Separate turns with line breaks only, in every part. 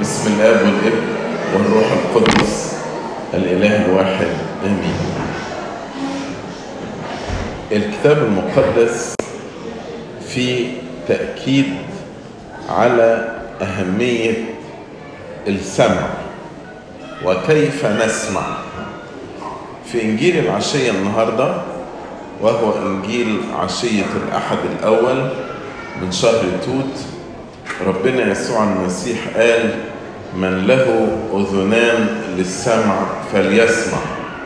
بسم الاب والابن والروح القدس الاله الواحد امين الكتاب المقدس في تاكيد على اهميه السمع وكيف نسمع في انجيل العشيه النهارده وهو انجيل عشيه الاحد الاول من شهر توت ربنا يسوع المسيح قال من له اذنان للسمع فليسمع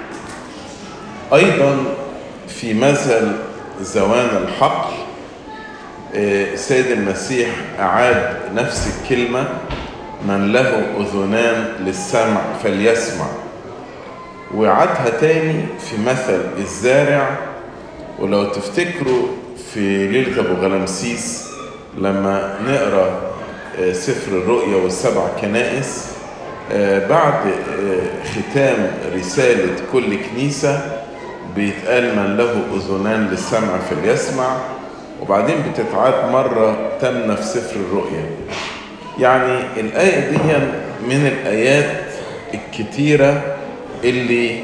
ايضا في مثل زوان الحقل سيد المسيح اعاد نفس الكلمه من له اذنان للسمع فليسمع وعادها تاني في مثل الزارع ولو تفتكروا في ليله ابو غلمسيس لما نقرا سفر الرؤيا والسبع كنائس بعد ختام رسالة كل كنيسة بيتقال من له أذنان للسمع فليسمع وبعدين بتتعاد مرة تامنة في سفر الرؤيا يعني الآية دي من الآيات الكتيرة اللي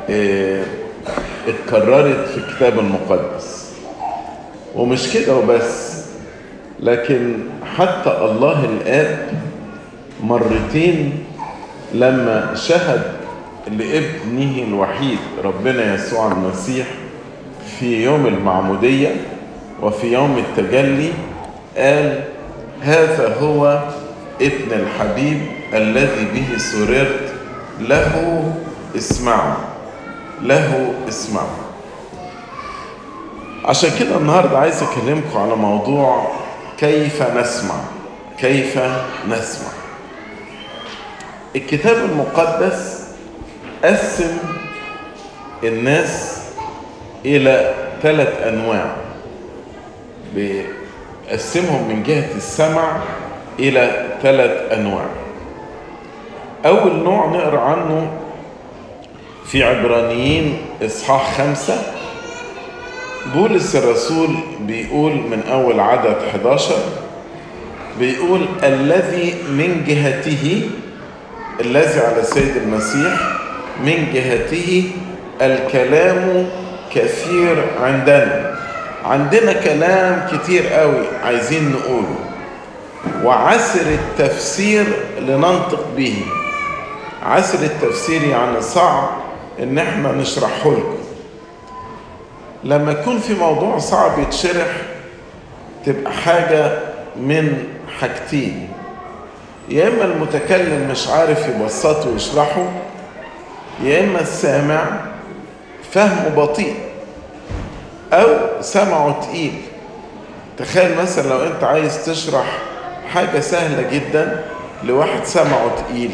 اتكررت في الكتاب المقدس ومش كده وبس لكن حتى الله الآب مرتين لما شهد لابنه الوحيد ربنا يسوع المسيح في يوم المعمودية وفي يوم التجلي قال هذا هو ابن الحبيب الذي به سررت له اسمعوا له اسمعوا عشان كده النهارده عايز اكلمكم على موضوع كيف نسمع كيف نسمع الكتاب المقدس قسم الناس الى ثلاث انواع بيقسمهم من جهه السمع الى ثلاث انواع اول نوع نقرا عنه في عبرانيين اصحاح خمسه بولس الرسول بيقول من أول عدد 11 بيقول الذي من جهته الذي على سيد المسيح من جهته الكلام كثير عندنا عندنا كلام كتير قوي عايزين نقوله وعسر التفسير لننطق به عسر التفسير يعني صعب ان احنا نشرحه لكم لما يكون في موضوع صعب يتشرح تبقى حاجة من حاجتين يا إما المتكلم مش عارف يبسطه ويشرحه يا إما السامع فهمه بطيء أو سمعه تقيل تخيل مثلا لو أنت عايز تشرح حاجة سهلة جدا لواحد سمعه تقيل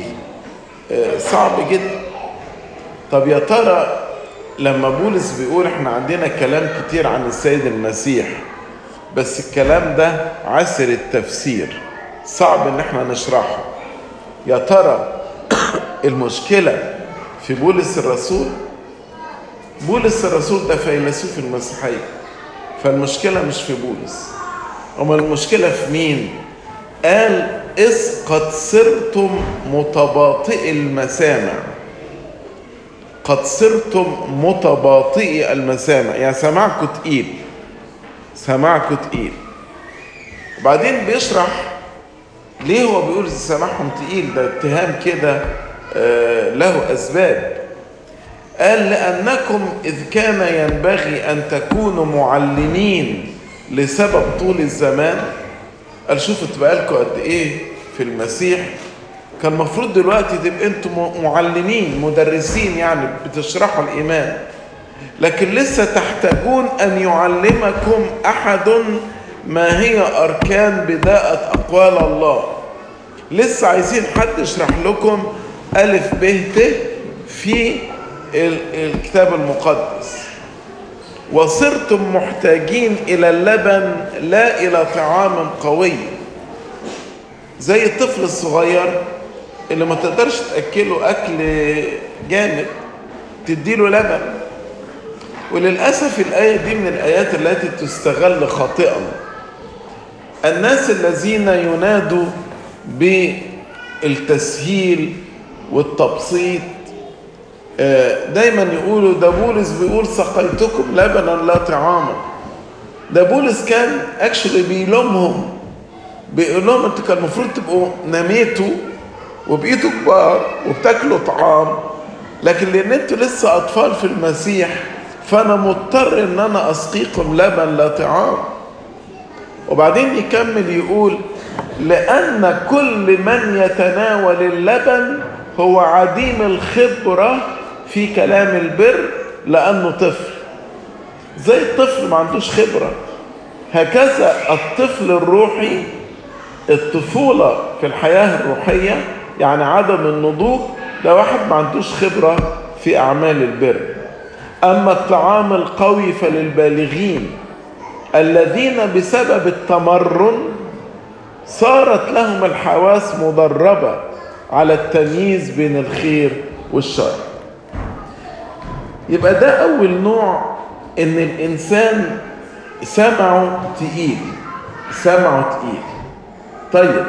صعب جدا طب يا ترى لما بولس بيقول احنا عندنا كلام كتير عن السيد المسيح بس الكلام ده عسر التفسير صعب ان احنا نشرحه يا ترى المشكلة في بولس الرسول بولس الرسول ده فيلسوف المسيحية فالمشكلة مش في بولس أما المشكلة في مين قال إذ قد صرتم متباطئ المسامع قد صرتم متباطئي المسامع يعني سماعكم تقيل سماعكم تقيل وبعدين بيشرح ليه هو بيقول سماعهم تقيل ده اتهام كده آه له اسباب قال لانكم اذ كان ينبغي ان تكونوا معلمين لسبب طول الزمان قال شوفوا تبقى لكم قد ايه في المسيح كان المفروض دلوقتي تبقى انتم معلمين مدرسين يعني بتشرحوا الايمان لكن لسه تحتاجون ان يعلمكم احد ما هي اركان بداءة اقوال الله لسه عايزين حد يشرح لكم الف ب ت في الكتاب المقدس وصرتم محتاجين الى اللبن لا الى طعام قوي زي الطفل الصغير اللي ما تقدرش تأكله أكل جامد تديله لبن وللأسف الآية دي من الآيات التي تستغل خاطئا الناس الذين ينادوا التسهيل والتبسيط دايما يقولوا ده بولس بيقول سقيتكم لبنا لا طعاما ده بولس كان اكشولي بيلومهم بيقول لهم انتوا كان المفروض تبقوا نميتوا وبقيتوا كبار وبتاكلوا طعام لكن لان انتوا لسه اطفال في المسيح فانا مضطر ان انا اسقيكم لبن لا طعام وبعدين يكمل يقول لان كل من يتناول اللبن هو عديم الخبره في كلام البر لانه طفل زي الطفل ما عندوش خبره هكذا الطفل الروحي الطفوله في الحياه الروحيه يعني عدم النضوج ده واحد ما عندوش خبره في اعمال البر اما الطعام القوي فللبالغين الذين بسبب التمرن صارت لهم الحواس مدربه على التمييز بين الخير والشر يبقى ده اول نوع ان الانسان سمعه تقيل سمعه تقيل طيب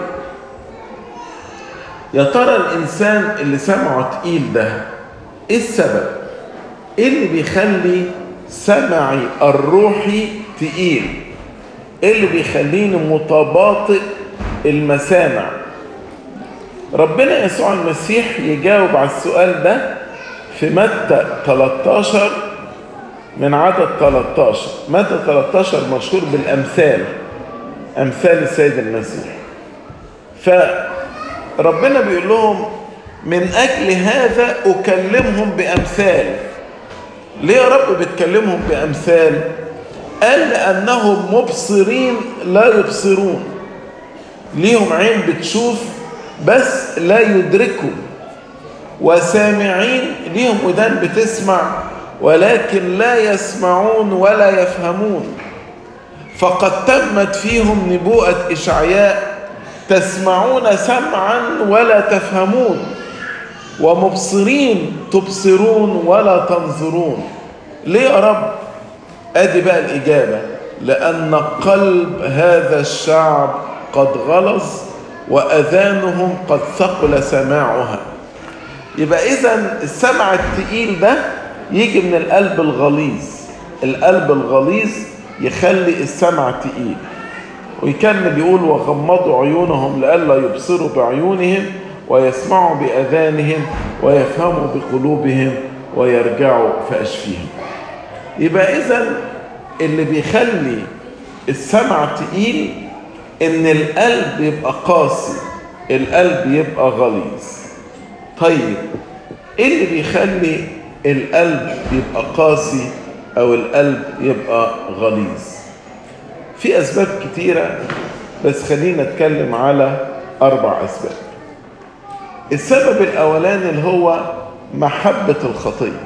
يا ترى الانسان اللي سمعه تقيل ده ايه السبب ايه اللي بيخلي سمعي الروحي تقيل ايه اللي بيخليني متباطئ المسامع ربنا يسوع المسيح يجاوب على السؤال ده في متى 13 من عدد 13 متى 13 مشهور بالامثال امثال السيد المسيح فربنا بيقول لهم من اجل هذا اكلمهم بامثال ليه يا رب بتكلمهم بامثال قال لانهم مبصرين لا يبصرون ليهم عين بتشوف بس لا يدركوا وسامعين ليهم ودان بتسمع ولكن لا يسمعون ولا يفهمون فقد تمت فيهم نبوءة إشعياء تسمعون سمعا ولا تفهمون ومبصرين تبصرون ولا تنظرون ليه يا رب ادي بقى الإجابة لأن قلب هذا الشعب قد غلظ وأذانهم قد ثقل سماعها يبقى إذا السمع التقيل ده يجي من القلب الغليظ القلب الغليظ يخلي السمع تقيل ويكمل يقول وغمضوا عيونهم لئلا يبصروا بعيونهم ويسمعوا بأذانهم ويفهموا بقلوبهم ويرجعوا فأشفيهم يبقى إذا اللي بيخلي السمع تقيل إن القلب يبقى قاسي القلب يبقى غليظ طيب إيه اللي بيخلي القلب يبقى قاسي أو القلب يبقى غليظ في أسباب كتيرة بس خلينا نتكلم على أربع أسباب السبب الأولاني اللي هو محبة الخطية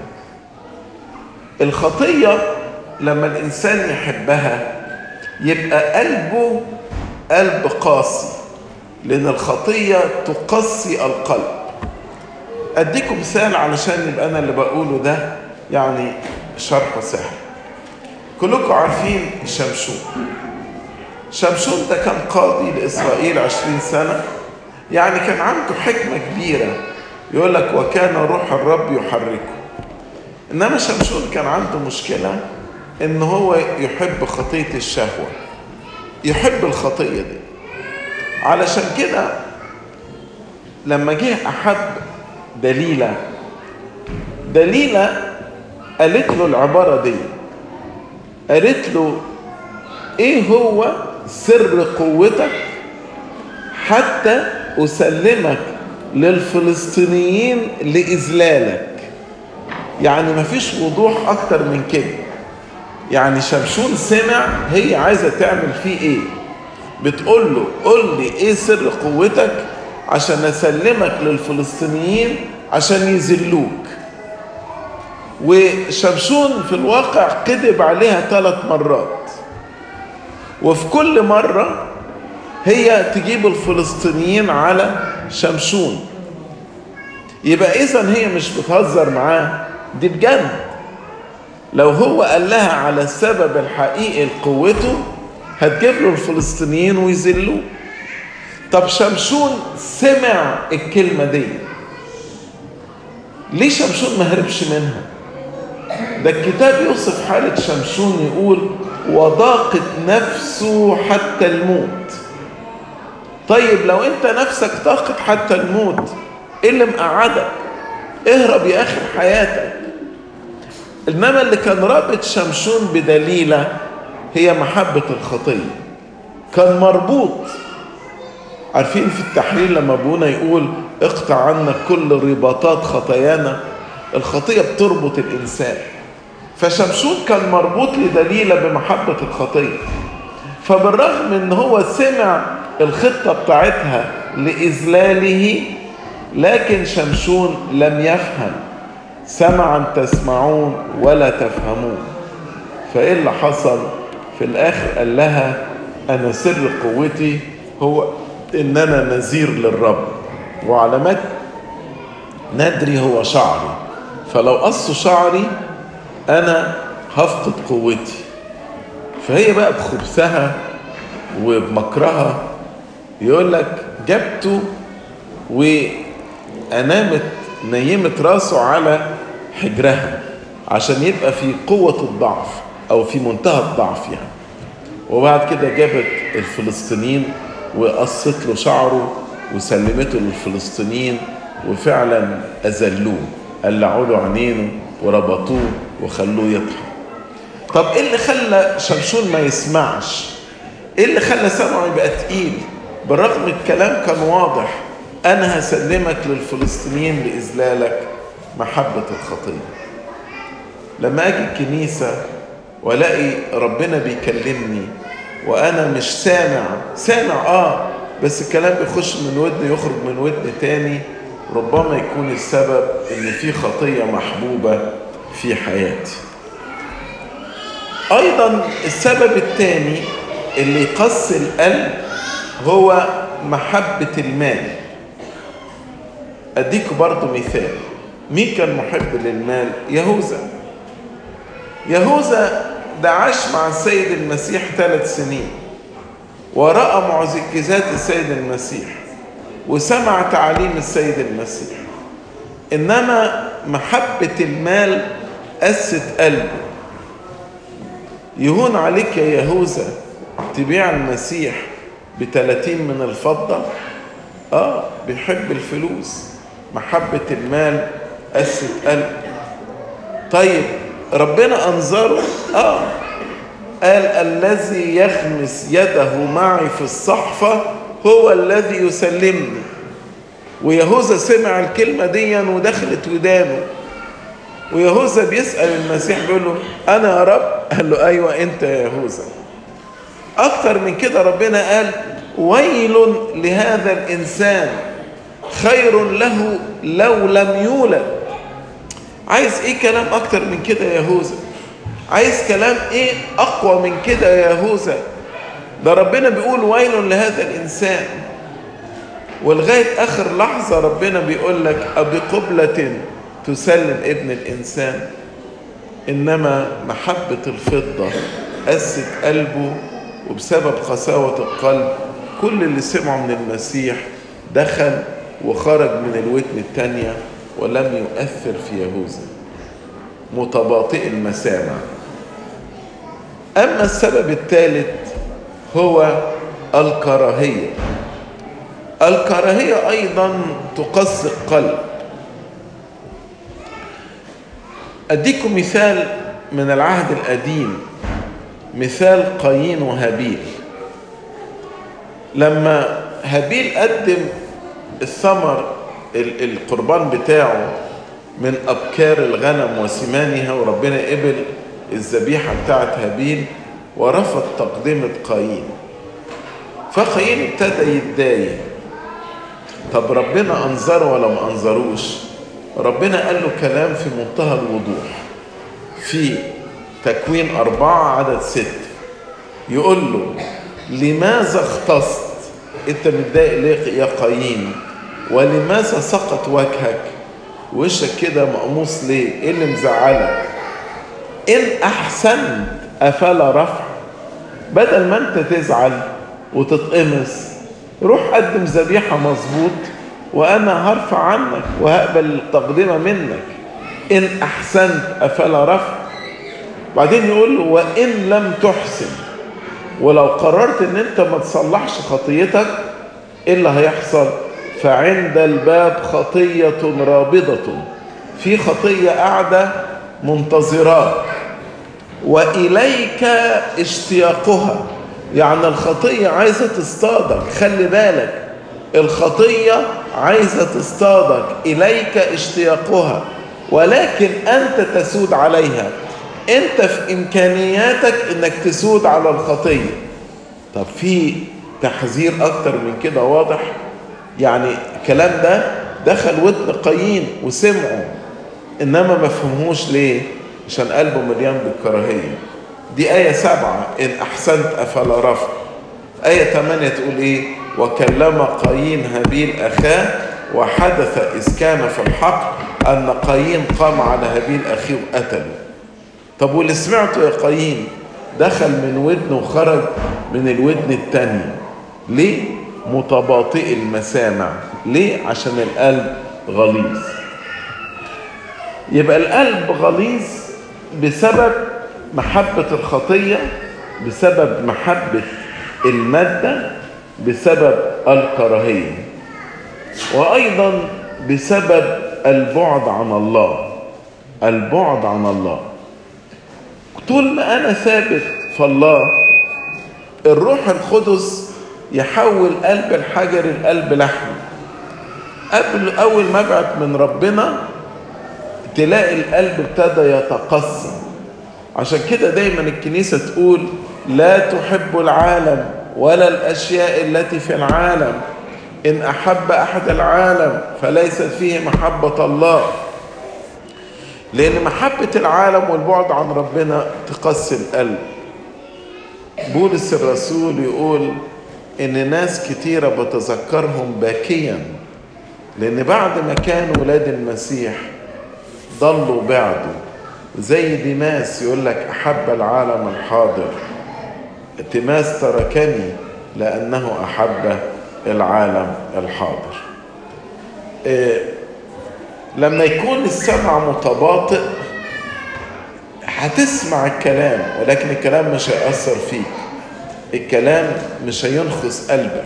الخطية لما الإنسان يحبها يبقى قلبه قلب قاسي لأن الخطية تقسي القلب أديكم مثال علشان يبقى أنا اللي بقوله ده يعني شرح سهل كلكم عارفين شمشون شمشون ده كان قاضي لإسرائيل عشرين سنة يعني كان عنده حكمة كبيرة يقول لك وكان روح الرب يحركه إنما شمشون كان عنده مشكلة إن هو يحب خطية الشهوة يحب الخطية دي علشان كده لما جه أحب دليلة دليلة قالت له العبارة دي قالت له ايه هو سر قوتك حتى اسلمك للفلسطينيين لاذلالك يعني مفيش وضوح اكتر من كده يعني شمشون سمع هي عايزه تعمل فيه ايه بتقول له قول لي ايه سر قوتك عشان اسلمك للفلسطينيين عشان يذلوك وشمشون في الواقع كذب عليها ثلاث مرات وفي كل مرة هي تجيب الفلسطينيين على شمشون يبقى إذا هي مش بتهزر معاه دي بجد لو هو قال لها على السبب الحقيقي لقوته هتجيب له الفلسطينيين ويذلوه طب شمشون سمع الكلمة دي ليه شمشون ما هربش منها ده الكتاب يوصف حالة شمشون يقول وضاقت نفسه حتى الموت طيب لو انت نفسك ضاقت حتى الموت ايه اللي مقعدك اهرب يا اخي حياتك انما اللي كان رابط شمشون بدليلة هي محبة الخطية كان مربوط عارفين في التحليل لما ابونا يقول اقطع عنا كل رباطات خطايانا الخطية بتربط الإنسان فشمشون كان مربوط لدليلة بمحبة الخطية فبالرغم ان هو سمع الخطة بتاعتها لإذلاله لكن شمشون لم يفهم سمعا تسمعون ولا تفهمون فإيه اللي حصل في الآخر قال لها أنا سر قوتي هو إن أنا نذير للرب وعلامات ندري هو شعري فلو قصوا شعري أنا هفقد قوتي فهي بقى بخبثها وبمكرها يقول لك جبته وأنامت نيمت راسه على حجرها عشان يبقى في قوة الضعف أو في منتهى الضعف يعني وبعد كده جابت الفلسطينيين وقصت له شعره وسلمته للفلسطينيين وفعلا أذلوه قلعوا له عينينه وربطوه وخلوه يضحك طب ايه اللي خلى شمشون ما يسمعش ايه اللي خلى سمعه يبقى تقيل بالرغم الكلام كان واضح انا هسلمك للفلسطينيين لاذلالك محبه الخطيه لما اجي الكنيسه والاقي ربنا بيكلمني وانا مش سامع سامع اه بس الكلام بيخش من ودن يخرج من ودن تاني ربما يكون السبب ان في خطيه محبوبه في حياتي ايضا السبب الثاني اللي يقسي القلب هو محبة المال اديكوا برضو مثال مين كان محب للمال يهوذا يهوذا ده عاش مع السيد المسيح ثلاث سنين ورأى معجزات السيد المسيح وسمع تعاليم السيد المسيح إنما محبة المال قست قلبه يهون عليك يا يهوذا تبيع المسيح بتلاتين من الفضة آه بيحب الفلوس محبة المال قست قلبه طيب ربنا أنظره آه قال الذي يغمس يده معي في الصحفة هو الذي يسلمني ويهوذا سمع الكلمة دي ودخلت ودانه ويهوذا بيسأل المسيح بيقول له أنا يا رب قال له أيوة أنت يا يهوذا أكتر من كده ربنا قال ويل لهذا الإنسان خير له لو لم يولد عايز إيه كلام أكتر من كده يا يهوذا عايز كلام إيه أقوى من كده يا يهوذا ده ربنا بيقول ويل لهذا الإنسان ولغاية آخر لحظة ربنا بيقول لك أبقبلة تسلم ابن الإنسان إنما محبة الفضة قست قلبه وبسبب قساوة القلب كل اللي سمعه من المسيح دخل وخرج من الودن التانية ولم يؤثر في يهوذا متباطئ المسامع أما السبب الثالث هو الكراهية الكراهية أيضا تقسي القلب أديكم مثال من العهد القديم مثال قايين وهابيل لما هابيل قدم الثمر القربان بتاعه من أبكار الغنم وسمانها وربنا قبل الذبيحة بتاعت هابيل ورفض تقدمة قايين فقايين ابتدى يتضايق طب ربنا أنظره ولا ما أنظروش ربنا قال له كلام في منتهى الوضوح في تكوين أربعة عدد ستة يقول له لماذا اختصت انت متضايق ليه يا قايين ولماذا سقط وجهك وشك كده مقموص ليه ايه اللي مزعلك ان احسنت افلا رفع بدل ما انت تزعل وتتقمص روح قدم ذبيحة مظبوط وأنا هرفع عنك وهقبل التقدمة منك إن أحسنت أفلا رفع بعدين يقول له وإن لم تحسن ولو قررت إن أنت ما تصلحش خطيتك إيه اللي هيحصل فعند الباب خطية رابضة في خطية قاعدة منتظراك وإليك اشتياقها يعني الخطية عايزة تصطادك خلي بالك الخطية عايزة تصطادك إليك اشتياقها ولكن أنت تسود عليها أنت في إمكانياتك أنك تسود على الخطية طب في تحذير أكتر من كده واضح يعني الكلام ده دخل ودن قايين وسمعه إنما ما فهموش ليه عشان قلبه مليان بالكراهية دي آية سبعة إن أحسنت أفلا رفع آية ثمانية تقول إيه وكلم قايين هابيل أخاه وحدث إذ كان في الحق أن قايين قام على هابيل أخيه وقتله طب واللي سمعته يا قايين دخل من ودن وخرج من الودن التانية ليه متباطئ المسامع ليه عشان القلب غليظ يبقى القلب غليظ بسبب محبة الخطية بسبب محبة المادة بسبب الكراهية وأيضا بسبب البعد عن الله البعد عن الله طول ما أنا ثابت في الله الروح القدس يحول قلب الحجر القلب لحم قبل أول ما ابعد من ربنا تلاقي القلب ابتدى يتقسم عشان كده دايما الكنيسة تقول لا تحب العالم ولا الأشياء التي في العالم إن أحب أحد العالم فليست فيه محبة الله لأن محبة العالم والبعد عن ربنا تقسي القلب بولس الرسول يقول إن ناس كتيرة بتذكرهم باكيا لأن بعد ما كانوا ولاد المسيح ضلوا بعدوا زي ديماس يقول لك أحب العالم الحاضر تماس تركني لأنه أحب العالم الحاضر إيه لما يكون السمع متباطئ هتسمع الكلام ولكن الكلام مش هيأثر فيك الكلام مش هينخس قلبك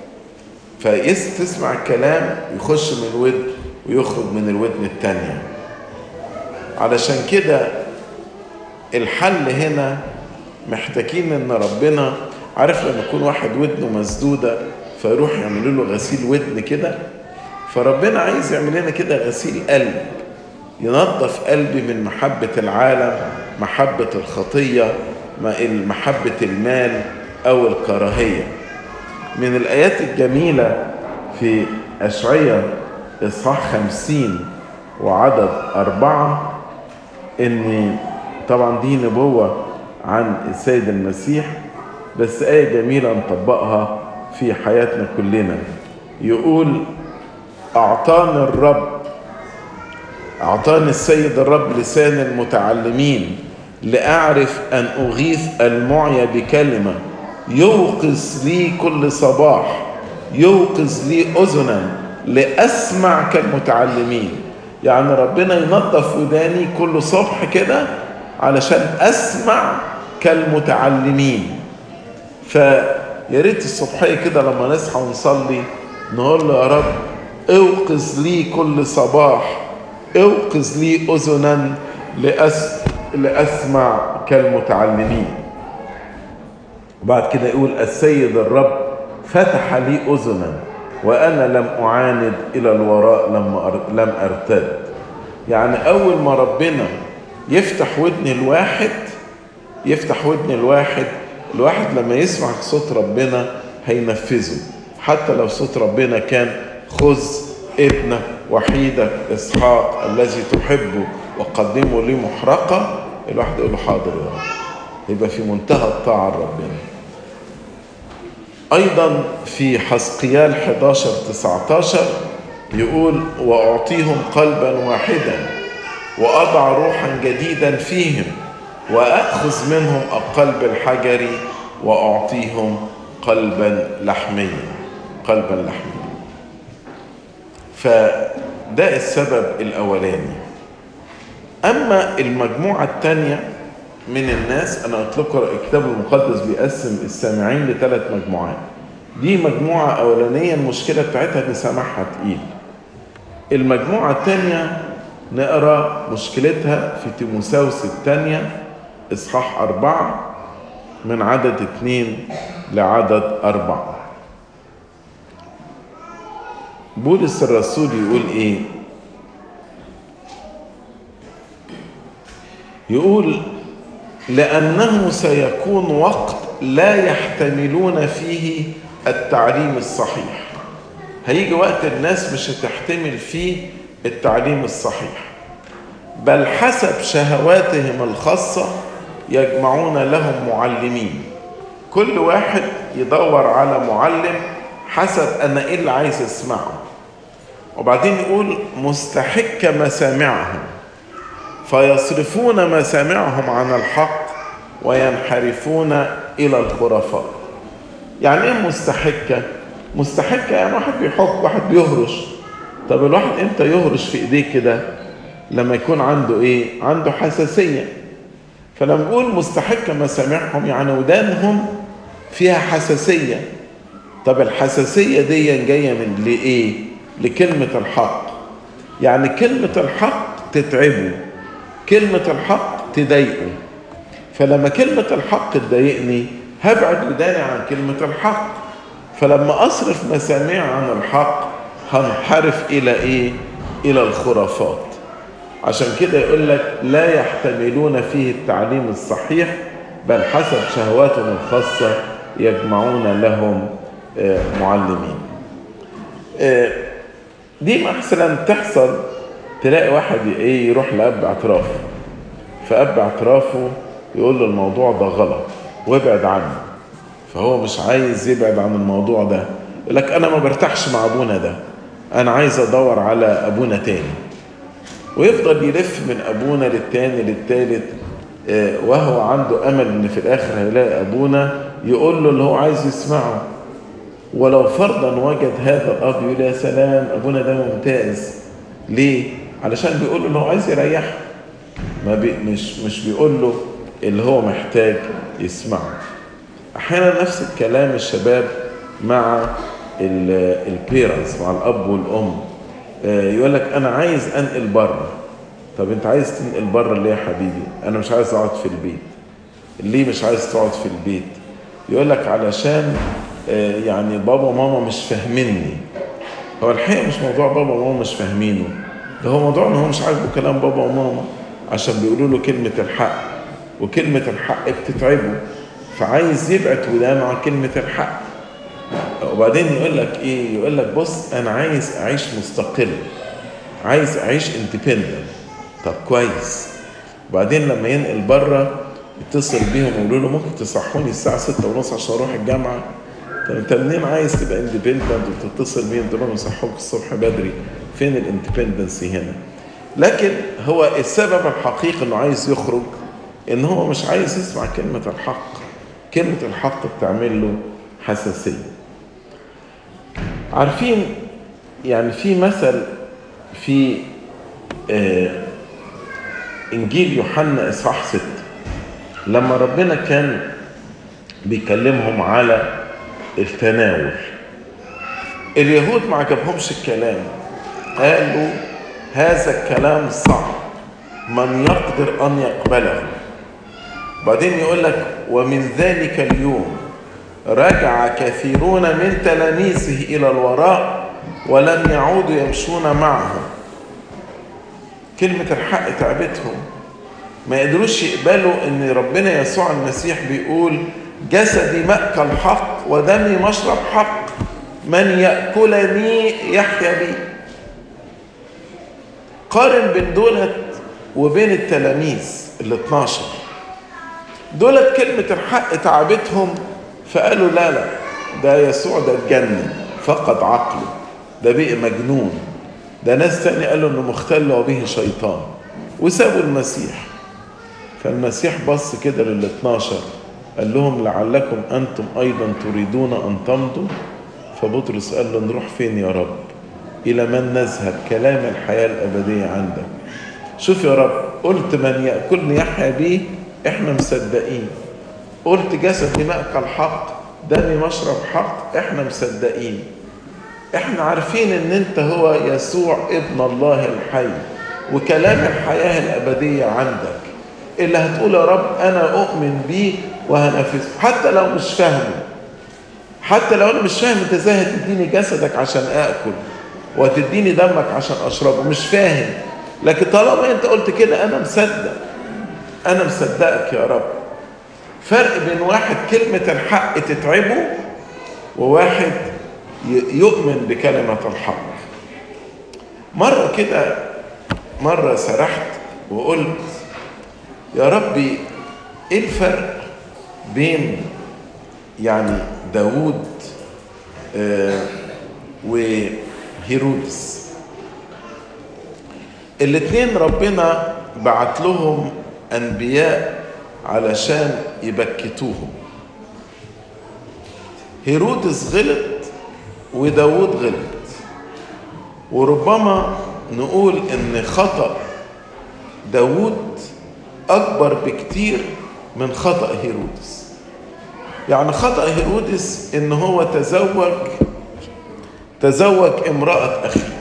فتسمع الكلام يخش من الودن ويخرج من الودن التانية علشان كده الحل هنا محتاجين ان ربنا عارف لما يكون واحد ودنه مسدودة فيروح يعملوا له غسيل ودن كده فربنا عايز يعمل لنا كده غسيل قلب ينظف قلبي من محبة العالم محبة الخطية محبة المال أو الكراهية من الآيات الجميلة في أشعية إصحاح خمسين وعدد أربعة إن طبعا دي نبوة عن السيد المسيح بس آية جميلة نطبقها في حياتنا كلنا يقول أعطاني الرب أعطاني السيد الرب لسان المتعلمين لأعرف أن أغيث المعيا بكلمة يوقظ لي كل صباح يوقظ لي أذنا لأسمع كالمتعلمين يعني ربنا ينظف وداني كل صبح كده علشان أسمع كالمتعلمين فيا ريت الصبحية كده لما نصحى ونصلي نقول له يا رب اوقظ لي كل صباح اوقظ لي أذنا لأس... لأسمع كالمتعلمين وبعد كده يقول السيد الرب فتح لي أذنا وأنا لم أعاند إلى الوراء لم أر... لم أرتد يعني أول ما ربنا يفتح ودن الواحد يفتح ودن الواحد الواحد لما يسمع صوت ربنا هينفذه حتى لو صوت ربنا كان خذ ابنك وحيدك اسحاق الذي تحبه وقدمه لي محرقه الواحد يقول له حاضر يا رب يبقى في منتهى الطاعه لربنا ايضا في حسقيال 11 19 يقول واعطيهم قلبا واحدا واضع روحا جديدا فيهم واخذ منهم القلب الحجري واعطيهم قلبا لحميا قلبا لحما فده السبب الأولاني أما المجموعة الثانية من الناس أنا قلت لكم الكتاب المقدس بيقسم السامعين لثلاث مجموعات دي مجموعة أولانية المشكلة بتاعتها إن سماعها تقيل المجموعة الثانية نقرا مشكلتها في تيموساوس الثانية إصحاح أربعة من عدد اثنين لعدد أربعة بولس الرسول يقول إيه؟ يقول لأنه سيكون وقت لا يحتملون فيه التعليم الصحيح هيجي وقت الناس مش هتحتمل فيه التعليم الصحيح بل حسب شهواتهم الخاصة يجمعون لهم معلمين كل واحد يدور على معلم حسب أنا إيه اللي عايز أسمعه وبعدين يقول مستحك مسامعهم فيصرفون مسامعهم عن الحق وينحرفون إلى الخرافات يعني إيه مستحكة؟ مستحكة يعني واحد بيحك واحد بيهرش طب الواحد امتى يهرش في ايديه كده لما يكون عنده ايه عنده حساسية فلما بقول مستحكة مسامعهم يعني ودانهم فيها حساسية طب الحساسية دي جاية من لإيه لكلمة الحق يعني كلمة الحق تتعبه كلمة الحق تضايقه فلما كلمة الحق تضايقني هبعد وداني عن كلمة الحق فلما أصرف مسامع عن الحق هنحرف إلى إيه؟ إلى الخرافات عشان كده يقول لك لا يحتملون فيه التعليم الصحيح بل حسب شهواتهم الخاصة يجمعون لهم معلمين دي مثلا تحصل تلاقي واحد ايه يروح لأب اعترافه فأب اعترافه يقول له الموضوع ده غلط وابعد عنه فهو مش عايز يبعد عن الموضوع ده يقول لك انا ما برتاحش مع ابونا ده انا عايز ادور على ابونا تاني ويفضل يلف من ابونا للتاني للتالت وهو عنده امل ان في الاخر هيلاقي ابونا يقول له اللي هو عايز يسمعه ولو فرضا وجد هذا الاب يقول يا سلام ابونا ده ممتاز ليه علشان بيقول له اللي هو عايز يريحه ما بي مش مش بيقول له اللي هو محتاج يسمعه احيانا نفس الكلام الشباب مع البيرنتس مع الاب والام يقول لك انا عايز انقل بره طب انت عايز تنقل بره ليه يا حبيبي انا مش عايز اقعد في البيت ليه مش عايز تقعد في البيت يقول لك علشان يعني بابا وماما مش فاهميني هو الحقيقه مش موضوع بابا وماما مش فاهمينه ده هو موضوع ان هو مش عاجبه كلام بابا وماما عشان بيقولوا له كلمه الحق وكلمه الحق بتتعبه فعايز يبعد ودانه عن كلمه الحق وبعدين يقول لك ايه يقول لك بص انا عايز اعيش مستقل عايز اعيش اندبندنت طب كويس وبعدين لما ينقل بره يتصل بيهم ويقولوا له ممكن تصحوني الساعه ستة ونص عشان اروح الجامعه طب انت منين عايز تبقى اندبندنت وتتصل بيهم تقول لهم يصحوك الصبح بدري فين الاندبندنسي هنا لكن هو السبب الحقيقي انه عايز يخرج ان هو مش عايز يسمع كلمه الحق كلمه الحق بتعمل له حساسيه عارفين يعني في مثل في آه انجيل يوحنا اصحاح ستة لما ربنا كان بيكلمهم على التناول اليهود ما عجبهمش الكلام قالوا هذا الكلام صعب من يقدر ان يقبله بعدين يقول لك ومن ذلك اليوم رجع كثيرون من تلاميذه الى الوراء ولم يعودوا يمشون معه كلمة الحق تعبتهم ما قدروش يقبلوا ان ربنا يسوع المسيح بيقول جسدي مأكل حق ودمي مشرب حق من يأكلني يحيا بي قارن بين دولت وبين التلاميذ ال 12 دولت كلمة الحق تعبتهم فقالوا لا لا ده يسوع ده اتجنن فقد عقله ده بقي مجنون ده ناس تاني قالوا انه مختل وبه شيطان وسابوا المسيح فالمسيح بص كده لل 12 قال لهم لعلكم انتم ايضا تريدون ان تمضوا فبطرس قال له نروح فين يا رب إلى من نذهب كلام الحياة الأبدية عندك شوف يا رب قلت من يأكلني يحيى بيه احنا مصدقين قلت جسدي مأكل حق دمي مشرب حق احنا مصدقين احنا عارفين ان انت هو يسوع ابن الله الحي وكلام الحياة الأبدية عندك اللي هتقول يا رب أنا أؤمن بيه وهنفذه حتى لو مش فاهمه حتى لو أنا مش فاهم أنت إزاي هتديني جسدك عشان آكل وهتديني دمك عشان أشربه مش فاهم لكن طالما أنت قلت كده أنا مصدق أنا مصدقك يا رب فرق بين واحد كلمة الحق تتعبه وواحد يؤمن بكلمة الحق مرة كده مرة سرحت وقلت يا ربي ايه الفرق بين يعني داوود آه وهيرودس الاتنين ربنا بعت لهم انبياء علشان يبكتوهم هيرودس غلط وداود غلط وربما نقول ان خطأ داود أكبر بكتير من خطأ هيرودس يعني خطأ هيرودس إن هو تزوج تزوج امرأة أخيه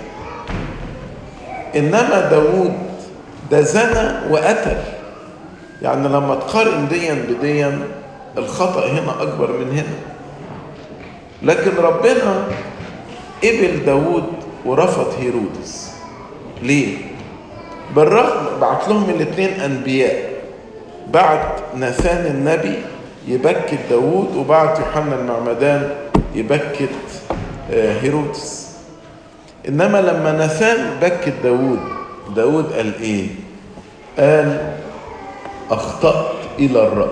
إنما داود ده زنى وقتل يعني لما تقارن ديا بديا الخطأ هنا أكبر من هنا لكن ربنا قبل داود ورفض هيرودس ليه؟ بالرغم بعت لهم الاثنين انبياء بعت ناثان النبي يبكت داوود وبعت يوحنا المعمدان يبكت هيرودس انما لما ناثان بكت داوود داوود قال ايه قال اخطات الى الرب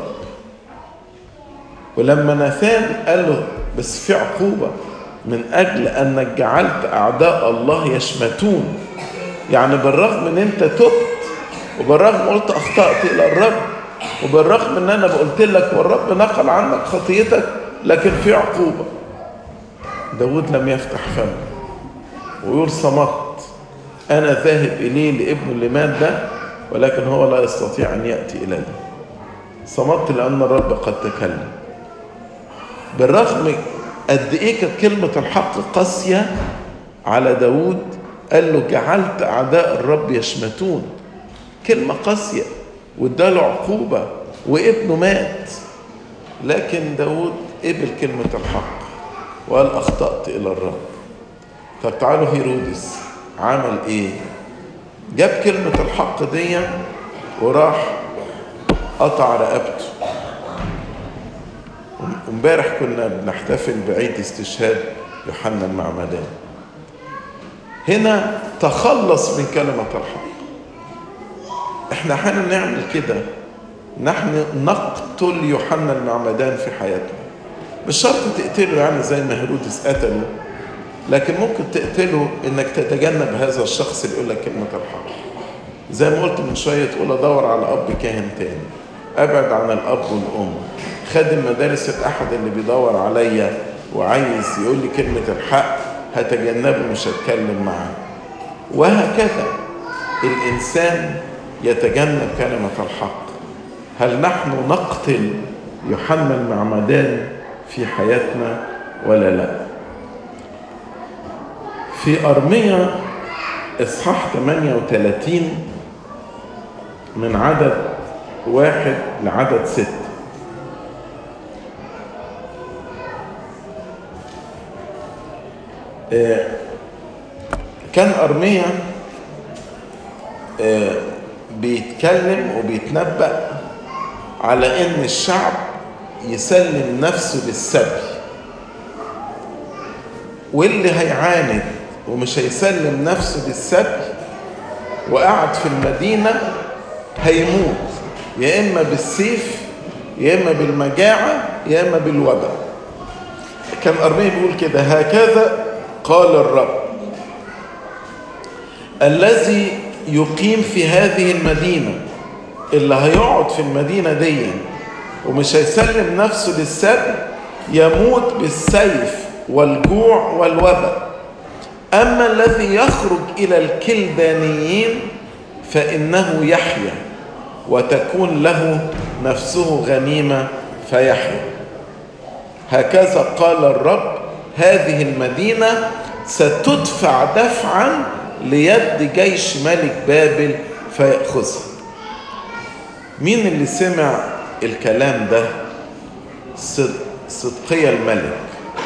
ولما ناثان قال له بس في عقوبه من اجل انك جعلت اعداء الله يشمتون يعني بالرغم ان انت تبت وبالرغم قلت اخطات الى الرب وبالرغم ان انا قلت لك والرب نقل عنك خطيتك لكن في عقوبه داود لم يفتح فمه ويقول صمت انا ذاهب اليه لابنه اللي مات ده ولكن هو لا يستطيع ان ياتي الي صمت لان الرب قد تكلم بالرغم قد ايه كانت كلمه الحق قاسيه على داود قال له جعلت أعداء الرب يشمتون كلمة قاسية واداله عقوبة وابنه مات لكن داود قبل كلمة الحق وقال أخطأت إلى الرب طب تعالوا هيرودس عمل إيه؟ جاب كلمة الحق دي وراح قطع رقبته امبارح كنا بنحتفل بعيد استشهاد يوحنا المعمدان هنا تخلص من كلمة الحق احنا احيانا نعمل كده نحن نقتل يوحنا المعمدان في حياتنا مش شرط تقتله يعني زي ما هيرودس قتله لكن ممكن تقتله انك تتجنب هذا الشخص اللي يقول لك كلمة الحق زي ما قلت من شوية تقول ادور على اب كاهن تاني ابعد عن الاب والام خادم مدارس الاحد اللي بيدور عليا وعايز يقول لي كلمة الحق هتجنبه مش هتكلم معاه وهكذا الإنسان يتجنب كلمة الحق هل نحن نقتل يوحنا المعمدان في حياتنا ولا لا في أرمية إصحاح 38 من عدد واحد لعدد ست كان أرميا بيتكلم وبيتنبأ على إن الشعب يسلم نفسه للسبي واللي هيعاند ومش هيسلم نفسه للسبي وقعد في المدينة هيموت يا إما بالسيف يا إما بالمجاعة يا إما بالوباء كان أرميا بيقول كده هكذا قال الرب الذي يقيم في هذه المدينة اللي هيقعد في المدينة دي ومش هيسلم نفسه للسبي يموت بالسيف والجوع والوباء أما الذي يخرج إلى الكلدانيين فإنه يحيا وتكون له نفسه غنيمة فيحيا هكذا قال الرب هذه المدينة ستدفع دفعا ليد جيش ملك بابل فيأخذها مين اللي سمع الكلام ده صدقية الملك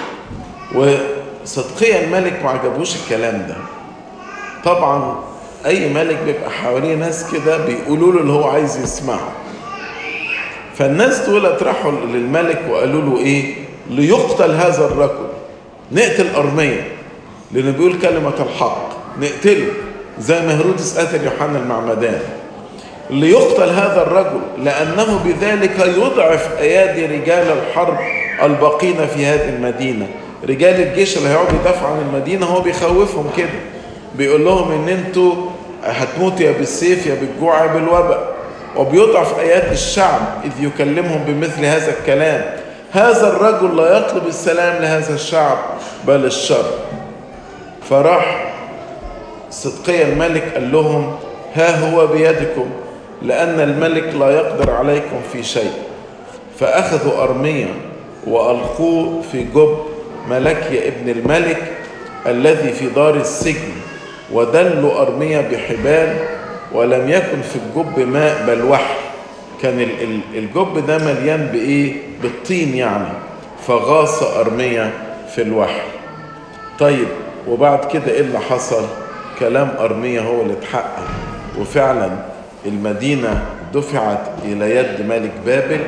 وصدقية الملك ما عجبوش الكلام ده طبعا اي ملك بيبقى حواليه ناس كده بيقولوا له اللي هو عايز يسمعه فالناس دول راحوا للملك وقالوا له ايه ليقتل هذا الرجل نقتل ارميا لانه بيقول كلمه الحق نقتله زي ما هيرودس قتل يوحنا المعمدان ليقتل هذا الرجل لانه بذلك يضعف ايادي رجال الحرب الباقين في هذه المدينه رجال الجيش اللي هيقعدوا يدافعوا عن المدينه هو بيخوفهم كده بيقول لهم ان انتوا هتموتوا يا بالسيف يا بالجوع يا بالوباء وبيضعف ايات الشعب اذ يكلمهم بمثل هذا الكلام هذا الرجل لا يطلب السلام لهذا الشعب بل الشر فراح صدقية الملك قال لهم ها هو بيدكم لأن الملك لا يقدر عليكم في شيء فأخذوا أرميا وألقوه في جب ملكيا ابن الملك الذي في دار السجن ودلوا أرميا بحبال ولم يكن في الجب ماء بل وحل كان الجب ده مليان بإيه؟ بالطين يعني فغاص أرميا في الوحل طيب وبعد كده إيه اللي حصل؟ كلام أرميا هو اللي اتحقق وفعلا المدينة دفعت إلى يد ملك بابل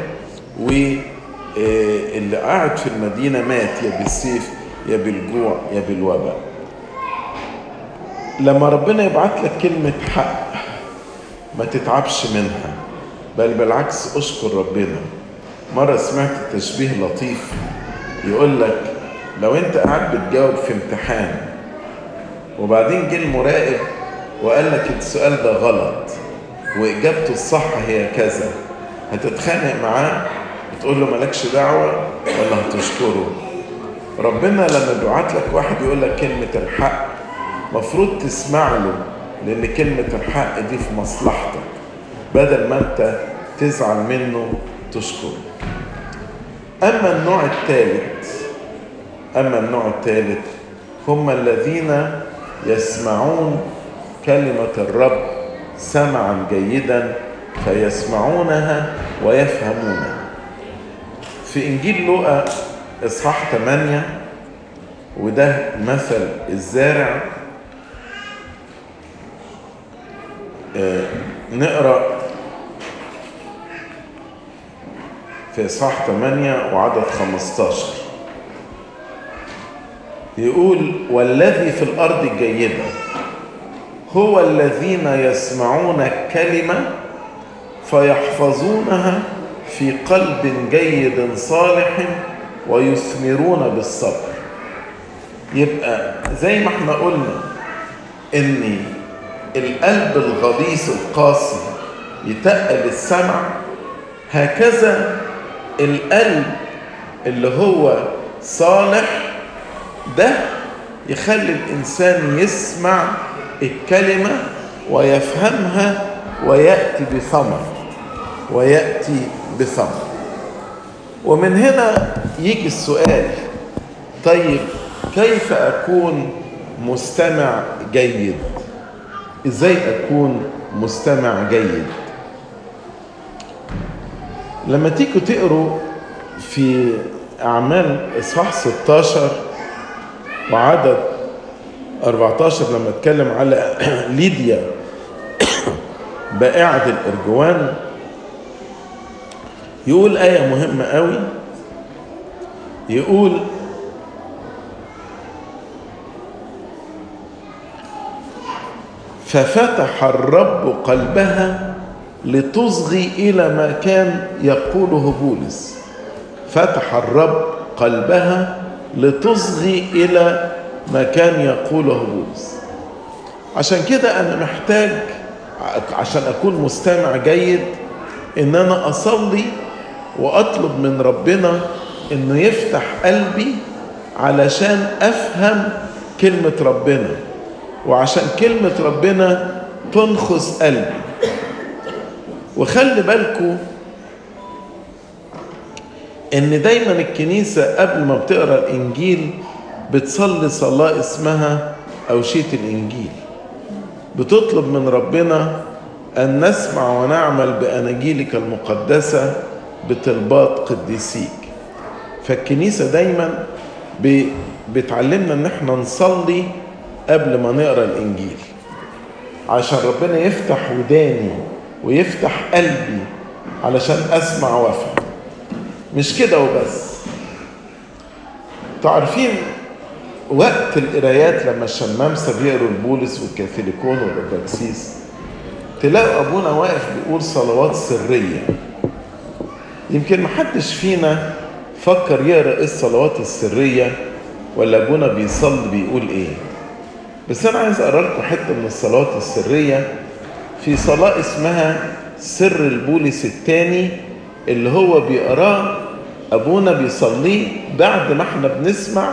واللي قاعد في المدينة مات يا بالسيف يا بالجوع يا بالوباء لما ربنا يبعت لك كلمة حق ما تتعبش منها بل بالعكس اشكر ربنا مرة سمعت تشبيه لطيف يقول لك لو انت قاعد بتجاوب في امتحان وبعدين جه المراقب وقال لك السؤال ده غلط واجابته الصح هي كذا هتتخانق معاه وتقول له مالكش دعوة ولا هتشكره ربنا لما بيبعت لك واحد يقول لك كلمة الحق مفروض تسمع له لأن كلمة الحق دي في مصلحتك بدل ما أنت تزعل منه تشكره أما النوع الثالث أما النوع الثالث هم الذين يسمعون كلمة الرب سمعا جيدا فيسمعونها ويفهمونها في إنجيل لوقا إصحاح 8 وده مثل الزارع آه نقرأ في إصحاح 8 وعدد 15 يقول والذي في الأرض الجيدة هو الذين يسمعون الكلمة فيحفظونها في قلب جيد صالح ويثمرون بالصبر يبقى زي ما احنا قلنا ان القلب الغليظ القاسي يتقل السمع هكذا القلب اللي هو صالح ده يخلي الإنسان يسمع الكلمة ويفهمها ويأتي بثمر ويأتي بثمر ومن هنا يجي السؤال طيب كيف أكون مستمع جيد إزاي أكون مستمع جيد لما تيجوا تقروا في أعمال إصحاح 16 وعدد 14 لما اتكلم على ليديا بائعة الإرجوان يقول آية مهمة قوي يقول ففتح الرب قلبها لتصغي إلى ما كان يقوله بولس فتح الرب قلبها لتصغي إلى ما كان يقوله بولس عشان كده أنا محتاج عشان أكون مستمع جيد إن أنا أصلي وأطلب من ربنا إنه يفتح قلبي علشان افهم كلمة ربنا وعشان كلمة ربنا تنخس قلبي وخلي بالكم ان دايما الكنيسة قبل ما بتقرا الانجيل بتصلي صلاة اسمها أوشية الإنجيل بتطلب من ربنا أن نسمع ونعمل بأناجيلك المقدسة بطلبات قديسيك فالكنيسة دايما بتعلمنا ان احنا نصلي قبل ما نقرا الانجيل عشان ربنا يفتح وداني ويفتح قلبي علشان اسمع وافهم مش كده وبس تعرفين وقت القرايات لما الشمامسة بيقروا البولس والكاثوليكون والأبراكسيس تلاقوا أبونا واقف بيقول صلوات سرية يمكن محدش فينا فكر يقرا ايه الصلوات السرية ولا أبونا بيصلي بيقول إيه بس أنا عايز أقرأ لكم حتة من الصلوات السرية في صلاة اسمها سر البولس الثاني اللي هو بيقراه أبونا بيصليه بعد ما احنا بنسمع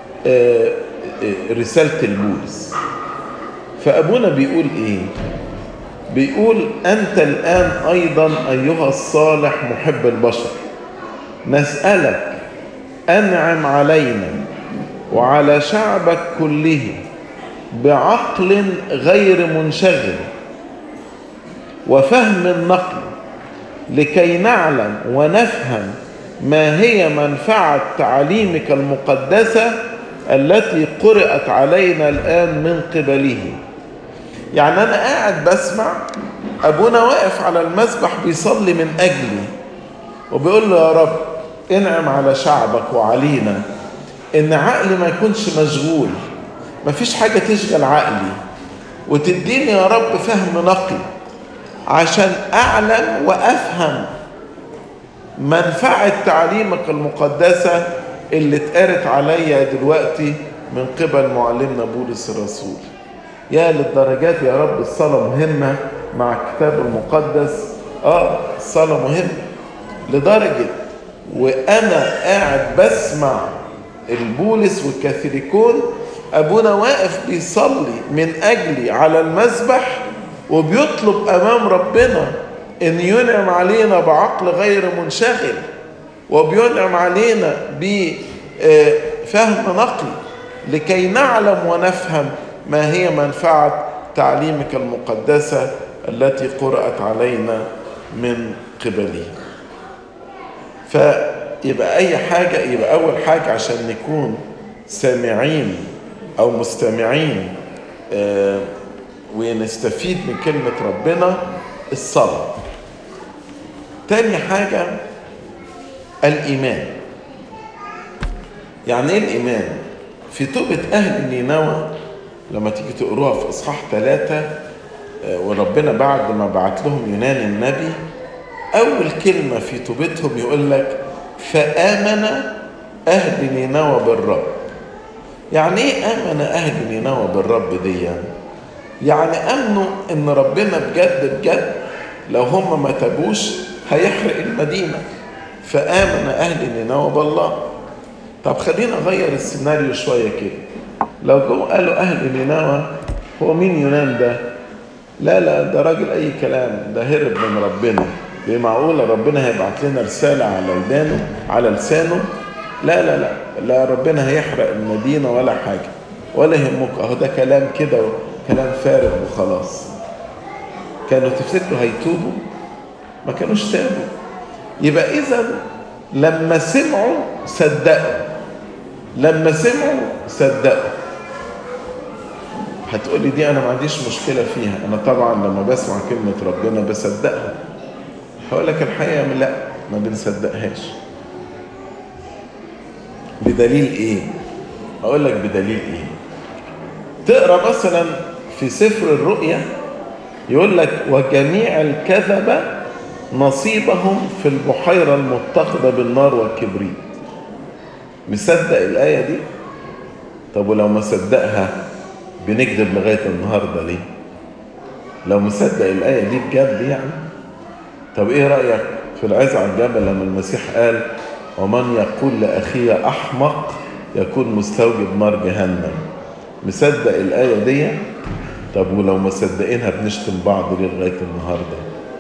رسالة البولس فأبونا بيقول إيه بيقول أنت الآن أيضا أيها الصالح محب البشر نسألك أنعم علينا وعلى شعبك كله بعقل غير منشغل وفهم النقل لكي نعلم ونفهم ما هي منفعة تعليمك المقدسة التي قرأت علينا الآن من قبله يعني أنا قاعد بسمع أبونا واقف على المسبح بيصلي من أجلي وبيقول له يا رب انعم على شعبك وعلينا إن عقلي ما يكونش مشغول مفيش حاجة تشغل عقلي وتديني يا رب فهم نقي عشان أعلم وأفهم منفعة تعليمك المقدسة اللي اتقرت عليا دلوقتي من قبل معلمنا بولس الرسول يا للدرجات يا رب الصلاة مهمة مع الكتاب المقدس اه الصلاة مهمة لدرجة وأنا قاعد بسمع البولس والكاثوليكون أبونا واقف بيصلي من أجلي على المسبح وبيطلب أمام ربنا ان ينعم علينا بعقل غير منشغل وبينعم علينا بفهم نقي لكي نعلم ونفهم ما هي منفعة تعليمك المقدسة التي قرأت علينا من قبله فيبقى أي حاجة يبقى أول حاجة عشان نكون سامعين أو مستمعين ونستفيد من كلمة ربنا الصلاة تاني حاجة الإيمان يعني إيه الإيمان؟ في توبة أهل نينوى لما تيجي تقروها في إصحاح ثلاثة وربنا بعد ما بعت لهم يونان النبي أول كلمة في توبتهم يقول لك فآمن أهل نينوى بالرب يعني إيه آمن أهل نينوى بالرب دي يعني؟ يعني امنوا ان ربنا بجد بجد لو هم ما تابوش هيحرق المدينه فامن اهل نينوى بالله طب خلينا نغير السيناريو شويه كده لو جو قالوا اهل نينوى هو مين يونان ده لا لا ده راجل اي كلام ده هرب من ربنا دي معقوله ربنا هيبعت لنا رساله على ودانه على لسانه لا لا لا لا ربنا هيحرق المدينه ولا حاجه ولا يهمك اهو ده كلام كده كلام فارغ وخلاص كانوا تفتكروا هيتوبوا ما كانوش تابوا يبقى اذا لما سمعوا صدقوا لما سمعوا صدقوا هتقولي دي انا ما عنديش مشكله فيها انا طبعا لما بسمع كلمه ربنا بصدقها هقول لك الحقيقه لا ما بنصدقهاش بدليل ايه اقول لك بدليل ايه تقرا مثلا في سفر الرؤيا يقول لك وجميع الكذبة نصيبهم في البحيرة المتقدة بالنار والكبريت مصدق الآية دي طب ولو ما صدقها بنكذب لغاية النهاردة ليه لو مصدق الآية دي بجد يعني طب ايه رأيك في العز على الجبل لما المسيح قال ومن يقول لأخيه أحمق يكون مستوجب نار جهنم مصدق الآية دي طب ولو مصدقينها بنشتم بعض ليه لغاية النهاردة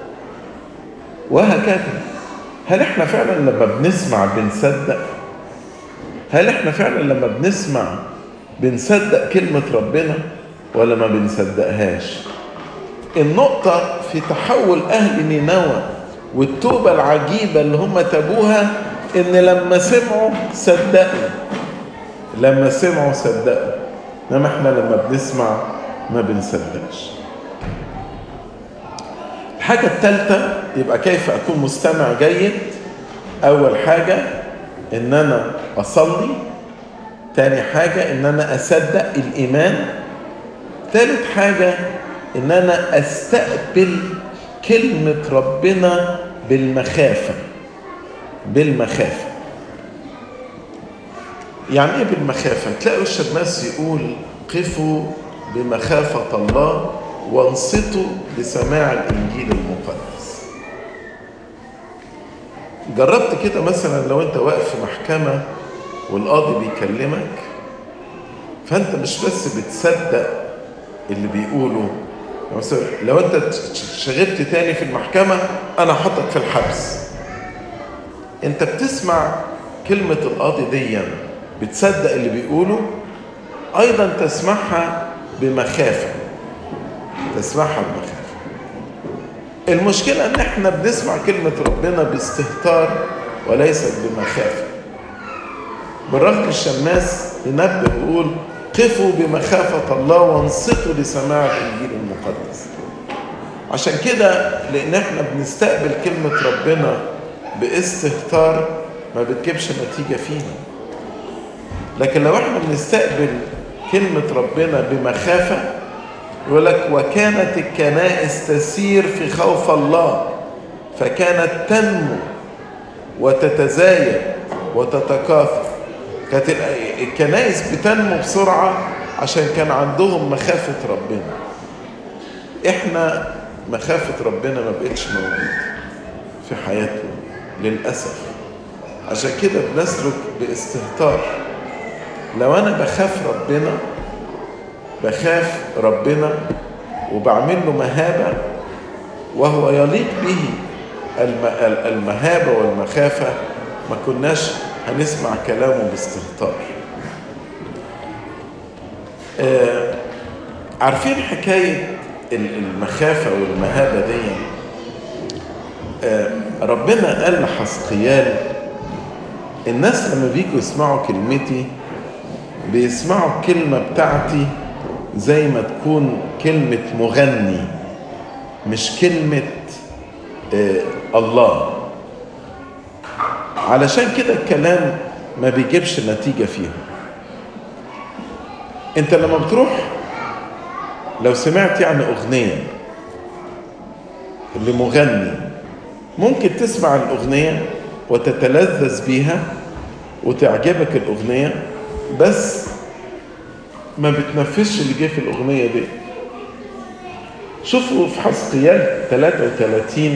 وهكذا هل احنا فعلا لما بنسمع بنصدق هل احنا فعلا لما بنسمع بنصدق كلمة ربنا ولا ما بنصدقهاش النقطة في تحول أهل نينوى والتوبة العجيبة اللي هم تابوها إن لما سمعوا صدقوا لما سمعوا صدقوا إنما إحنا لما بنسمع ما بنصدقش الحاجة الثالثة يبقى كيف أكون مستمع جيد أول حاجة إن أنا أصلي تاني حاجة إن أنا أصدق الإيمان ثالث حاجة إن أنا أستقبل كلمة ربنا بالمخافة بالمخافة يعني إيه بالمخافة؟ تلاقوا الشماس يقول قفوا بمخافة الله وانصتوا لسماع الإنجيل المقدس جربت كده مثلا لو أنت واقف في محكمة والقاضي بيكلمك فأنت مش بس بتصدق اللي بيقوله مثلا لو انت شغلت تاني في المحكمة انا هحطك في الحبس انت بتسمع كلمة القاضي دي بتصدق اللي بيقوله ايضا تسمعها بمخافة تسمعها بمخافة المشكلة ان احنا بنسمع كلمة ربنا باستهتار وليست بمخافة بالرغم الشماس ينبه ويقول قفوا بمخافة الله وانصتوا لسماع الإنجيل المقدس عشان كده لأن احنا بنستقبل كلمة ربنا باستهتار ما بتجيبش نتيجة فينا لكن لو احنا بنستقبل كلمة ربنا بمخافة يقول لك وكانت الكنائس تسير في خوف الله فكانت تنمو وتتزايد وتتكاثر كانت الكنائس بتنمو بسرعة عشان كان عندهم مخافة ربنا احنا مخافة ربنا ما بقتش موجودة في حياتنا للأسف عشان كده بنسلك باستهتار لو أنا بخاف ربنا بخاف ربنا وبعمل له مهابة وهو يليق به المهابة والمخافة ما كناش هنسمع كلامه باستهتار آه عارفين حكاية المخافة والمهابة دي آه ربنا قال لحسقيال الناس لما بيجوا يسمعوا كلمتي بيسمعوا الكلمة بتاعتي زي ما تكون كلمة مغني مش كلمة آه الله علشان كده الكلام ما بيجيبش نتيجة فيهم انت لما بتروح لو سمعت يعني اغنية لمغني ممكن تسمع الاغنية وتتلذذ بيها وتعجبك الاغنية بس ما بتنفذش اللي جه في الاغنية دي شوفوا في حسقيال 33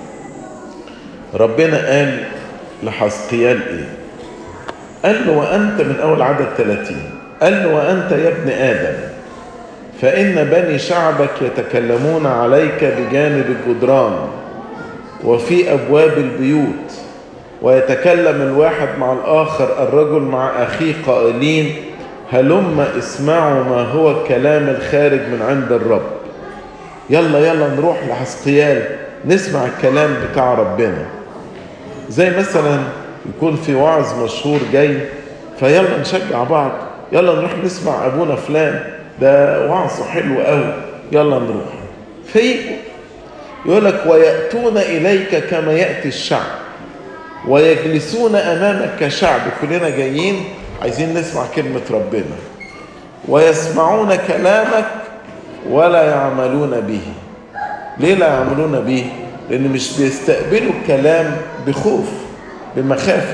ربنا قال لحسقيال ايه قال له وانت من اول عدد 30 قال له وانت يا ابن ادم فان بني شعبك يتكلمون عليك بجانب الجدران وفي ابواب البيوت ويتكلم الواحد مع الاخر الرجل مع اخيه قائلين هلم اسمعوا ما هو الكلام الخارج من عند الرب يلا يلا نروح لحسقيال نسمع الكلام بتاع ربنا زي مثلا يكون في وعظ مشهور جاي فيلا نشجع بعض يلا نروح نسمع ابونا فلان ده وعظه حلو قوي يلا نروح في يقول لك وياتون اليك كما ياتي الشعب ويجلسون امامك كشعب كلنا جايين عايزين نسمع كلمه ربنا ويسمعون كلامك ولا يعملون به ليه لا يعملون به لان مش بيستقبلوا الكلام بخوف بمخافه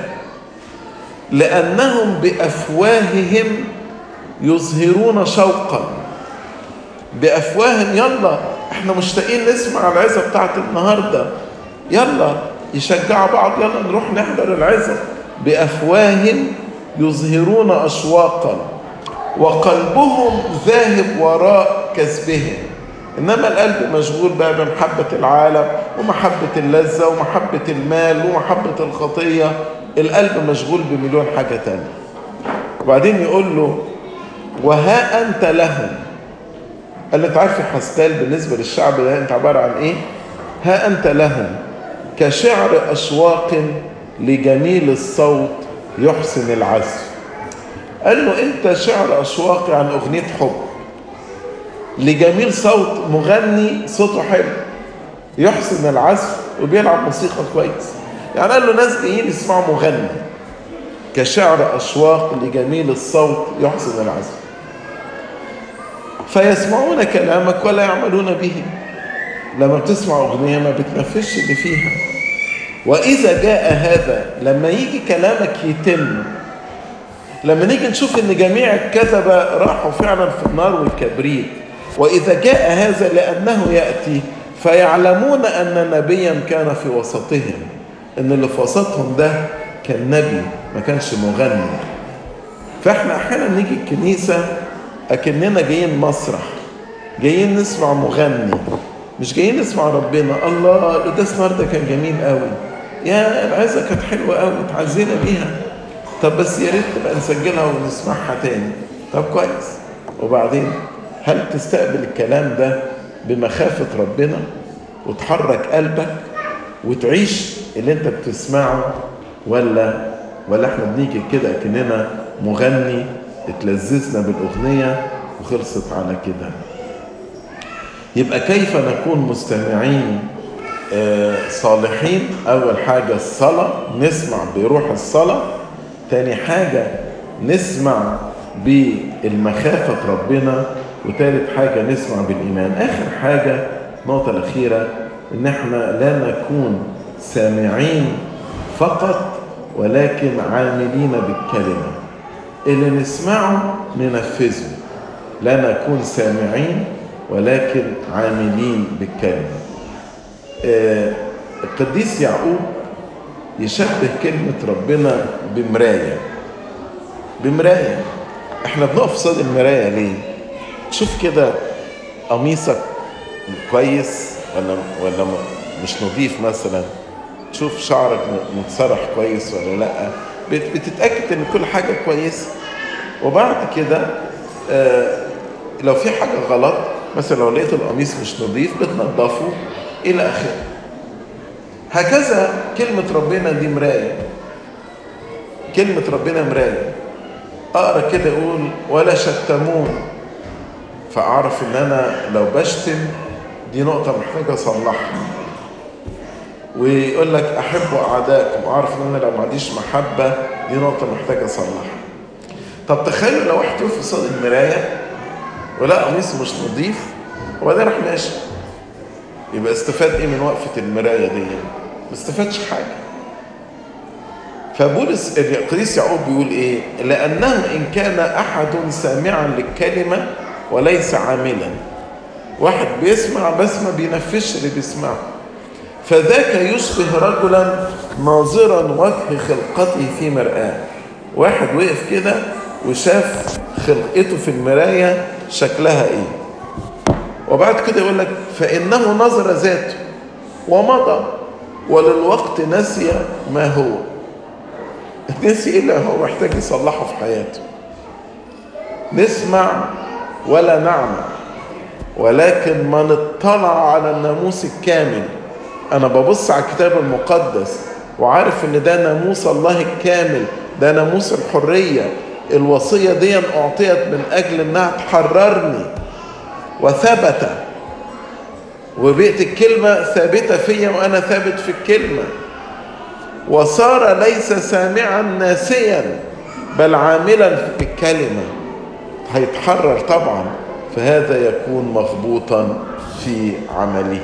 لانهم بافواههم يظهرون شوقا بافواههم يلا احنا مشتاقين نسمع العظه بتاعت النهارده يلا يشجعوا بعض يلا نروح نحضر العظه بافواههم يظهرون أشواقا وقلبهم ذاهب وراء كسبهم إنما القلب مشغول بقى بمحبة العالم ومحبة اللذة ومحبة المال ومحبة الخطية القلب مشغول بمليون حاجة تانية وبعدين يقول له وها أنت لهم قال له انت عارف يا حسبال بالنسبة للشعب ده انت عبارة عن ايه ها انت لهم كشعر أشواق لجميل الصوت يحسن العزف قال له انت شعر أشواق عن أغنية حب لجميل صوت مغني صوته حلو يحسن العزف وبيلعب موسيقى كويس يعني قال له ناس جايين يسمعوا مغني كشعر أشواق لجميل الصوت يحسن العزف فيسمعون كلامك ولا يعملون به لما بتسمع أغنية ما بتنفذش اللي فيها وإذا جاء هذا لما يجي كلامك يتم لما نيجي نشوف ان جميع الكذبة راحوا فعلا في النار والكبريت وإذا جاء هذا لأنه يأتي فيعلمون أن نبيا كان في وسطهم ان اللي في وسطهم ده كان نبي ما كانش مغني فاحنا احيانا نيجي الكنيسة اكننا جايين مسرح جايين نسمع مغني مش جايين نسمع ربنا الله القداس النهارده كان جميل قوي يا العزة كانت حلوة قوي اتعزينا بيها طب بس يا ريت تبقى نسجلها ونسمعها تاني طب كويس وبعدين هل تستقبل الكلام ده بمخافة ربنا وتحرك قلبك وتعيش اللي انت بتسمعه ولا ولا احنا بنيجي كده كأننا مغني اتلذذنا بالأغنية وخلصت على كده يبقى كيف نكون مستمعين صالحين أول حاجة الصلاة نسمع بروح الصلاة تاني حاجة نسمع بالمخافة ربنا وتالت حاجة نسمع بالإيمان آخر حاجة النقطة الأخيرة إن احنا لا نكون سامعين فقط ولكن عاملين بالكلمة اللي نسمعه ننفذه لا نكون سامعين ولكن عاملين بالكلمة آه القديس يعقوب يشبه كلمة ربنا بمراية بمراية احنا بنقف قصاد المراية ليه تشوف كده قميصك كويس ولا ولا مش نظيف مثلا تشوف شعرك متسرح كويس ولا لا بتتاكد ان كل حاجه كويسه وبعد كده آه لو في حاجه غلط مثلا لو لقيت القميص مش نظيف بتنضفه الى اخره هكذا كلمه ربنا دي مرايه كلمه ربنا مرايه اقرا كده يقول ولا شتمون فاعرف ان انا لو بشتم دي نقطه محتاجه اصلحها ويقول لك احبوا اعدائكم اعرف ان انا لو ما عنديش محبه دي نقطه محتاج اصلحها طب تخيلوا لو واحد يقف قصاد المرايه ولا قميصه مش نظيف وبعدين راح ماشي يبقى استفاد ايه من وقفه المرايه دي ما استفادش حاجه فبولس القديس يعقوب بيقول ايه لانه ان كان احد سامعا للكلمه وليس عاملا واحد بيسمع بس ما بينفذش اللي بيسمعه فذاك يشبه رجلا ناظرا وجه خلقته في مرآة واحد وقف كده وشاف خلقته في المراية شكلها ايه وبعد كده يقول لك فإنه نظر ذاته ومضى وللوقت نسي ما هو نسي ايه اللي هو محتاج يصلحه في حياته نسمع ولا نعمل ولكن من اطلع على الناموس الكامل انا ببص على الكتاب المقدس وعارف ان ده ناموس الله الكامل ده ناموس الحريه الوصيه دي اعطيت من اجل انها تحررني وثبت وبقت الكلمه ثابته فيا وانا ثابت في الكلمه وصار ليس سامعا ناسيا بل عاملا في الكلمه هيتحرر طبعا فهذا يكون مغبوطا في عمله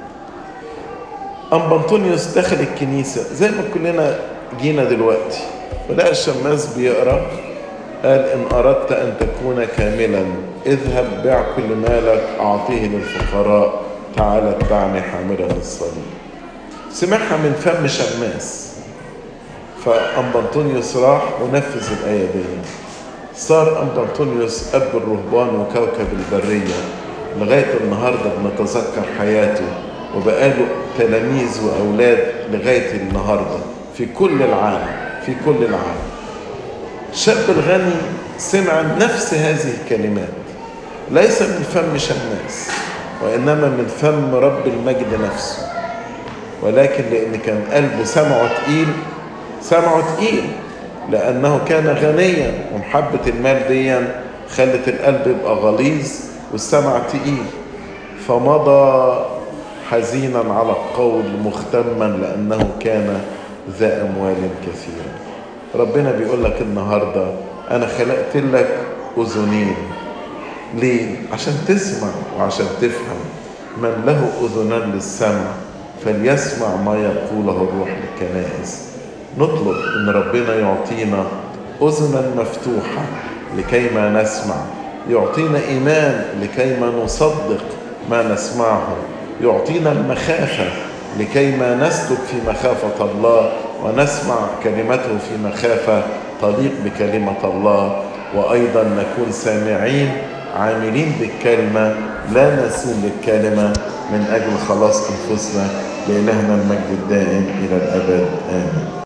أم بنطونيوس دخل الكنيسة زي ما كلنا جينا دلوقتي ولقى الشماس بيقرا قال إن أردت أن تكون كاملا اذهب بيع كل مالك أعطيه للفقراء تعال اتبعني حاملا الصليب سمعها من فم شماس فأنبا أنطونيوس راح ونفذ الآية دي صار أنبا أنطونيوس أب الرهبان وكوكب البرية لغاية النهاردة بنتذكر حياته وبقاله تلاميذ وأولاد لغاية النهاردة في كل العالم في كل العالم الشاب الغني سمع نفس هذه الكلمات ليس من فم شماس وإنما من فم رب المجد نفسه ولكن لأن كان قلبه سمعه تقيل سمعه تقيل لأنه كان غنيا ومحبة المال دي خلت القلب يبقى غليظ والسمع تقيل فمضى حزينا على القول مختما لأنه كان ذا أموال كثيرة ربنا بيقول لك النهاردة أنا خلقت لك أذنين ليه؟ عشان تسمع وعشان تفهم من له أذنان للسمع فليسمع ما يقوله الروح للكنائس نطلب ان ربنا يعطينا اذنا مفتوحه لكي ما نسمع يعطينا ايمان لكي ما نصدق ما نسمعه يعطينا المخافه لكي ما نسلك في مخافه الله ونسمع كلمته في مخافه تليق بكلمه الله وايضا نكون سامعين عاملين بالكلمه لا نسين للكلمه من اجل خلاص انفسنا لالهنا المجد الدائم الى الابد امين